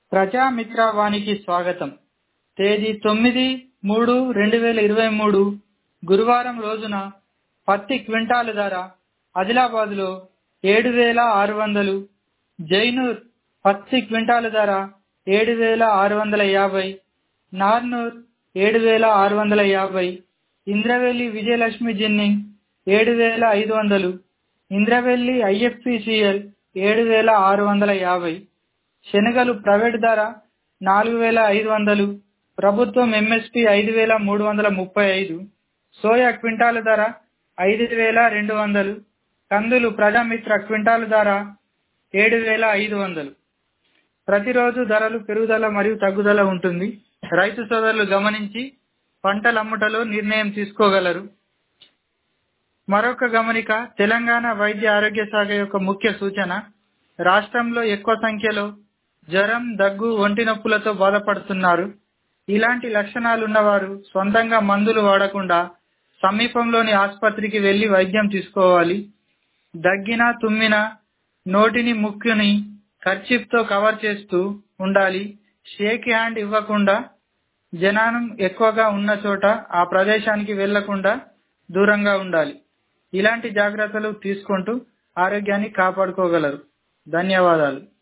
ప్రజామిత్ర వానికి స్వాగతం తేదీ తొమ్మిది మూడు రెండు వేల ఇరవై మూడు గురువారం రోజున పత్తి క్వింటాలు ధర ఆదిలాబాద్లో ఏడు వేల ఆరు వందలు జైనూర్ పత్తి క్వింటాలు ధర ఏడు వేల ఆరు వందల యాభై నార్నూర్ ఏడు వేల ఆరు వందల యాభై ఇంద్రవెల్లి విజయలక్ష్మి జిన్నింగ్ ఏడు వేల ఐదు వందలు ఇంద్రవెల్లి ఐఎఫ్పిసిఎల్ ఏడు వేల ఆరు వందల యాభై శనగలు ప్రైవేట్ ధర నాలుగు వేల ఐదు వందలు ప్రభుత్వం ఎంఎస్పి ఐదు వేల మూడు వందల ముప్పై ఐదు సోయా క్వింటాలు ధర ఐదు వేల రెండు వందలు కందులు ప్రజామిత్ర క్వింటాలు ధర ఏడు వేల ఐదు వందలు ప్రతిరోజు ధరలు పెరుగుదల మరియు తగ్గుదల ఉంటుంది రైతు సోదరులు గమనించి పంటల అమ్ముటలో నిర్ణయం తీసుకోగలరు మరొక గమనిక తెలంగాణ వైద్య ఆరోగ్య శాఖ యొక్క ముఖ్య సూచన రాష్ట్రంలో ఎక్కువ సంఖ్యలో జ్వరం దగ్గు ఒంటి నొప్పులతో బాధపడుతున్నారు ఇలాంటి లక్షణాలున్నవారు సొంతంగా మందులు వాడకుండా సమీపంలోని ఆసుపత్రికి వెళ్లి వైద్యం తీసుకోవాలి దగ్గిన తుమ్మిన నోటిని ముక్కుని కర్చీఫ్తో కవర్ చేస్తూ ఉండాలి షేక్ హ్యాండ్ ఇవ్వకుండా జనానం ఎక్కువగా ఉన్న చోట ఆ ప్రదేశానికి వెళ్లకుండా దూరంగా ఉండాలి ఇలాంటి జాగ్రత్తలు తీసుకుంటూ ఆరోగ్యాన్ని కాపాడుకోగలరు ధన్యవాదాలు